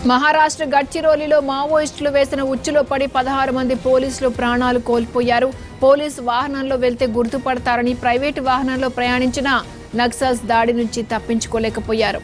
మహారాష్ట్ర గడ్చిరోలిలో మావోయిస్టులు వేసిన ఉచ్చులో పడి పదహారు మంది పోలీసులు ప్రాణాలు కోల్పోయారు పోలీసు వాహనంలో వెళ్తే గుర్తుపడతారని ప్రైవేటు వాహనంలో ప్రయాణించిన నక్సల్స్ దాడి నుంచి తప్పించుకోలేకపోయారు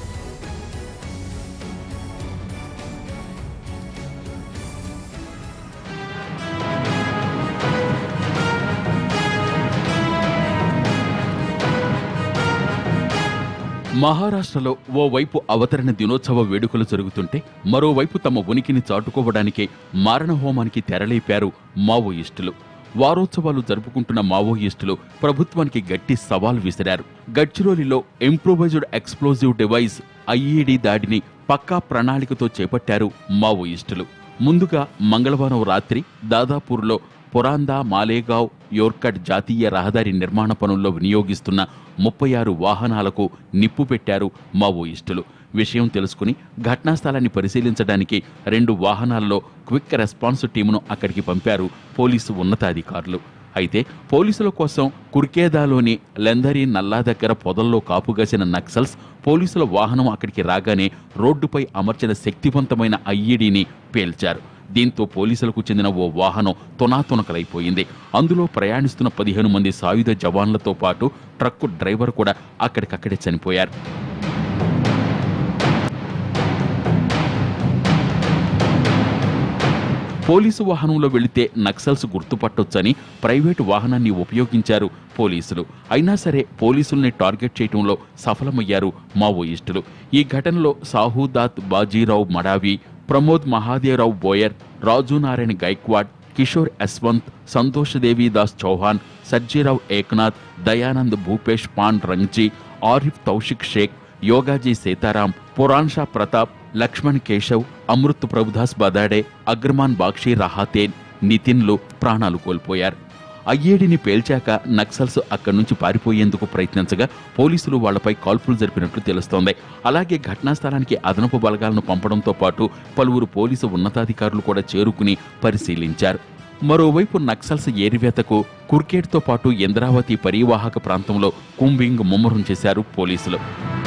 మహారాష్ట్రలో ఓవైపు అవతరణ దినోత్సవ వేడుకలు జరుగుతుంటే మరోవైపు తమ ఉనికిని చాటుకోవడానికే మారణహోమానికి తెరలేపారు మావోయిస్టులు వారోత్సవాలు జరుపుకుంటున్న మావోయిస్టులు ప్రభుత్వానికి గట్టి సవాల్ విసిరారు గడ్చిరోలిలో ఇంప్రూవైజ్డ్ ఎక్స్ప్లోజివ్ డివైస్ ఐఈడి దాడిని పక్కా ప్రణాళికతో చేపట్టారు మావోయిస్టులు ముందుగా మంగళవారం రాత్రి దాదాపూర్లో పురాందా మాలేగావ్ యోర్కట్ జాతీయ రహదారి నిర్మాణ పనుల్లో వినియోగిస్తున్న ముప్పై ఆరు వాహనాలకు నిప్పు పెట్టారు మావోయిస్టులు విషయం తెలుసుకుని ఘటనా స్థలాన్ని పరిశీలించడానికి రెండు వాహనాల్లో క్విక్ రెస్పాన్స్ టీమును అక్కడికి పంపారు పోలీసు ఉన్నతాధికారులు అయితే పోలీసుల కోసం కుర్కేదాలోని లెందరి నల్లా దగ్గర పొదల్లో కాపుగాసిన నక్సల్స్ పోలీసుల వాహనం అక్కడికి రాగానే రోడ్డుపై అమర్చిన శక్తివంతమైన ఐఈడీని పేల్చారు దీంతో పోలీసులకు చెందిన ఓ వాహనం తునాతునకలైపోయింది అందులో ప్రయాణిస్తున్న పదిహేను మంది సాయుధ జవాన్లతో పాటు ట్రక్కు డ్రైవర్ కూడా అక్కడికక్కడే చనిపోయారు పోలీసు వాహనంలో వెళితే నక్సల్స్ గుర్తుపట్టొచ్చని ప్రైవేటు వాహనాన్ని ఉపయోగించారు పోలీసులు అయినా సరే పోలీసుల్ని టార్గెట్ చేయడంలో సఫలమయ్యారు మావోయిస్టులు ఈ ఘటనలో సాహూదాత్ బాజీరావు మడావి ప్రమోద్ మహాదేవరావు బోయర్ రాజు నారాయణ గైక్వాడ్ కిషోర్ యశ్వంత్ సంతోష్ దేవిదాస్ చౌహాన్ సర్జీరావు ఏక్నాథ్ దయానంద్ భూపేష్ పాండ్ రంగ్జీ ఆరిఫ్ తౌషిక్ షేక్ యోగాజీ సీతారాం పురాణ్ షా ప్రతాప్ లక్ష్మణ్ కేశవ్ అమృత్ ప్రభుదాస్ బదాడే అగ్రమాన్ బాక్షి రహాతేన్ నితిన్లు ప్రాణాలు కోల్పోయారు ఐఏడిని పేల్చాక నక్సల్స్ అక్కడి నుంచి పారిపోయేందుకు ప్రయత్నించగా పోలీసులు వాళ్లపై కాల్పులు జరిపినట్లు తెలుస్తోంది అలాగే ఘటనా స్థలానికి అదనపు బలగాలను పంపడంతో పాటు పలువురు పోలీసు ఉన్నతాధికారులు కూడా చేరుకుని పరిశీలించారు మరోవైపు నక్సల్స్ ఏరివేతకు కుర్కేట్తో పాటు ఇంద్రావతి పరివాహక ప్రాంతంలో కుంబింగ్ ముమ్మరం చేశారు పోలీసులు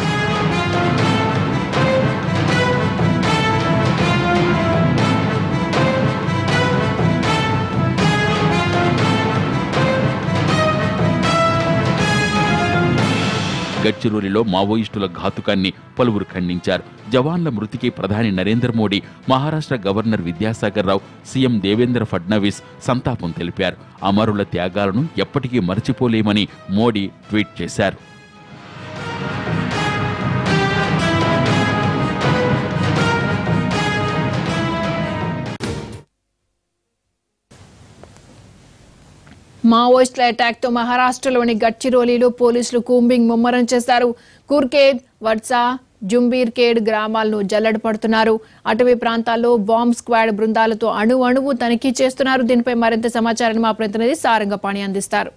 గడ్చిరోలిలో మావోయిస్టుల ఘాతుకాన్ని పలువురు ఖండించారు జవాన్ల మృతికి ప్రధాని నరేంద్ర మోడీ మహారాష్ట్ర గవర్నర్ విద్యాసాగర్ రావు సీఎం దేవేంద్ర ఫడ్నవీస్ సంతాపం తెలిపారు అమరుల త్యాగాలను ఎప్పటికీ మరచిపోలేమని మోడీ ట్వీట్ చేశారు మావోయిస్టుల అటాక్ తో మహారాష్ట్రలోని గడ్చిరోలిలో పోలీసులు కూంబింగ్ ముమ్మరం చేశారు కుర్కేద్ వడ్సా జుంబీర్కేడ్ గ్రామాలను జల్లెడ పడుతున్నారు అటవీ ప్రాంతాల్లో బాంబ్ స్క్వాడ్ బృందాలతో అణు అణువు తనిఖీ చేస్తున్నారు దీనిపై మరింత సమాచారాన్ని మా ప్రతినిధి సారంగపాణి అందిస్తారు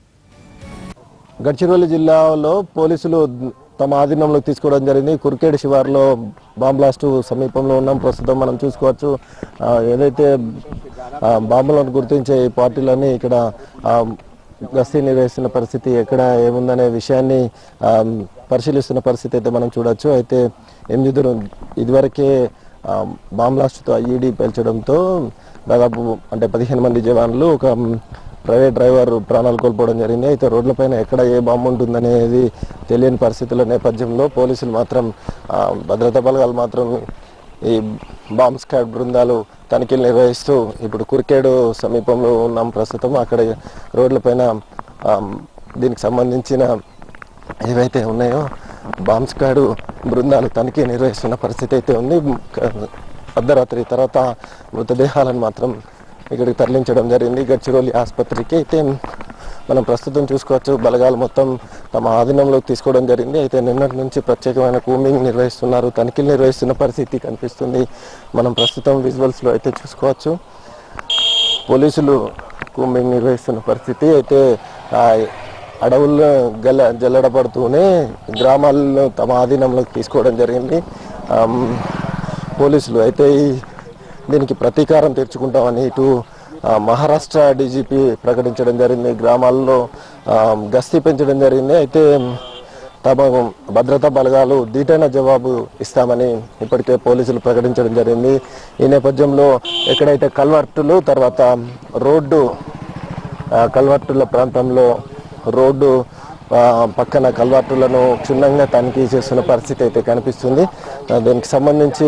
గడ్చిరోలి జిల్లాలో పోలీసులు తమ ఆధీనంలోకి తీసుకోవడం జరిగింది కుర్కేడ్ శివార్లో బాంబ్ బ్లాస్ట్ సమీపంలో ఉన్నాం ప్రస్తుతం మనం చూసుకోవచ్చు ఆ, ఏదైతే ఆ, బాంబులను గుర్తించే ఈ పార్టీలన్నీ ఇక్కడ ఆ, గస్తీ నిర్వహిస్తున్న పరిస్థితి ఎక్కడ ఏముందనే విషయాన్ని ఆ, పరిశీలిస్తున్న పరిస్థితి అయితే మనం చూడొచ్చు అయితే ఏం చూద్దరు ఇదివరకే ఆ, బాంబ్ బ్లాస్ట్తో ఐఈడి పేల్చడంతో దాదాపు అంటే పదిహేను మంది జవాన్లు ఒక ప్రైవేట్ డ్రైవర్ ప్రాణాలు కోల్పోవడం జరిగింది అయితే రోడ్లపైన ఎక్కడ ఏ బాంబు ఉంటుందనేది తెలియని పరిస్థితుల నేపథ్యంలో పోలీసులు మాత్రం ఆ, భద్రతా బలగాలు మాత్రం ఈ బాంబ్ స్క్వాడ్ బృందాలు తనిఖీలు నిర్వహిస్తూ ఇప్పుడు కురికేడు సమీపంలో ఉన్నాం ప్రస్తుతం అక్కడ రోడ్లపైన ఆ, దీనికి సంబంధించిన ఏవైతే ఉన్నాయో బాంబ్ స్క్వాడ్ బృందాలు తనిఖీ నిర్వహిస్తున్న పరిస్థితి అయితే ఉంది క- అర్ధరాత్రి తర్వాత మృతదేహాలను మాత్రం ఇక్కడికి తరలించడం జరిగింది గడ్చిరోలి ఆసుపత్రికి అయితే మనం ప్రస్తుతం చూసుకోవచ్చు బలగాలు మొత్తం తమ ఆధీనంలోకి తీసుకోవడం జరిగింది అయితే నిన్నటి నుంచి ప్రత్యేకమైన కూమింగ్ నిర్వహిస్తున్నారు తనిఖీలు నిర్వహిస్తున్న పరిస్థితి కనిపిస్తుంది మనం ప్రస్తుతం విజువల్స్లో అయితే చూసుకోవచ్చు పోలీసులు కూంబింగ్ నిర్వహిస్తున్న పరిస్థితి అయితే ఆ అడవుల్లో గల జల్లడపడుతూనే గ్రామాలను తమ ఆధీనంలోకి తీసుకోవడం జరిగింది ఆమ్, పోలీసులు అయితే ఈ దీనికి ప్రతీకారం తీర్చుకుంటామని ఇటు ఆ, మహారాష్ట్ర డీజీపీ ప్రకటించడం జరిగింది గ్రామాల్లో ఆ, గస్తీ పెంచడం జరిగింది అయితే తమ భద్రతా బలగాలు ధీటైన జవాబు ఇస్తామని ఇప్పటికే పోలీసులు ప్రకటించడం జరిగింది ఈ నేపథ్యంలో ఎక్కడైతే కల్వర్టులు తర్వాత రోడ్డు ఆ, కల్వర్టుల ప్రాంతంలో రోడ్డు ఆ, పక్కన కల్వర్టులను క్షుణ్ణంగా తనిఖీ చేస్తున్న పరిస్థితి అయితే కనిపిస్తుంది ఆ, దీనికి సంబంధించి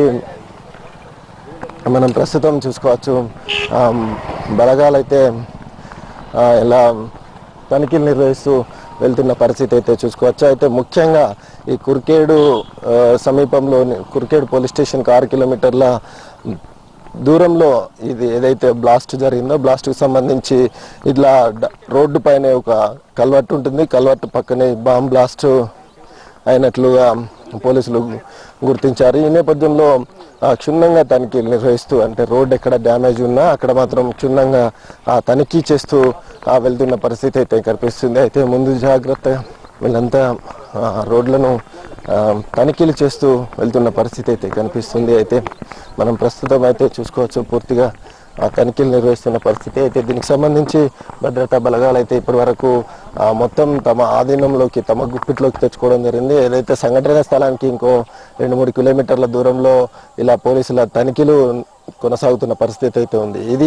మనం ప్రస్తుతం చూసుకోవచ్చు ఆ, బలగాలైతే ఆ, ఇలా తనిఖీలు నిర్వహిస్తూ వెళ్తున్న పరిస్థితి అయితే చూసుకోవచ్చు అయితే ముఖ్యంగా ఈ కుర్కేడు ఆ, సమీపంలోని కుర్కేడు పోలీస్ స్టేషన్కి ఆరు కిలోమీటర్ల దూరంలో ఇది ఏదైతే బ్లాస్ట్ జరిగిందో బ్లాస్ట్కి సంబంధించి ఇట్లా డ- రోడ్డు పైన ఒక కల్వర్ట్ ఉంటుంది కల్వర్ట్ పక్కనే బాంబ్ బ్లాస్ట్ అయినట్లుగా పోలీసులు గుర్తించారు ఈ నేపథ్యంలో ఆ, క్షుణ్ణంగా తనిఖీలు నిర్వహిస్తూ అంటే రోడ్ ఎక్కడ డ్యామేజ్ ఉన్నా అక్కడ మాత్రం క్షుణ్ణంగా ఆ, తనిఖీ చేస్తూ ఆ, వెళ్తున్న పరిస్థితి అయితే కనిపిస్తుంది అయితే ముందు జాగ్రత్తగా వీళ్ళంతా ఆ, రోడ్లను ఆ, తనిఖీలు చేస్తూ వెళ్తున్న పరిస్థితి అయితే కనిపిస్తుంది అయితే మనం ప్రస్తుతం అయితే చూసుకోవచ్చు పూర్తిగా ఆ తనిఖీలు నిర్వహిస్తున్న పరిస్థితి అయితే దీనికి సంబంధించి భద్రతా బలగాలు అయితే ఇప్పటి వరకు ఆ, మొత్తం తమ ఆధీనంలోకి తమ గుప్పిట్లోకి తెచ్చుకోవడం జరిగింది ఏదైతే సంఘటన స్థలానికి ఇంకో రెండు మూడు కిలోమీటర్ల దూరంలో ఇలా పోలీసుల తనిఖీలు కొనసాగుతున్న పరిస్థితి అయితే ఉంది ఇది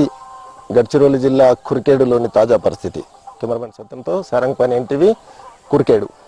గడ్చిరోలి జిల్లా కురికేడులోని తాజా పరిస్థితి కెమెరామెన్ సత్యంతో సారంగపాని ఎన్టీవీ కురికేడు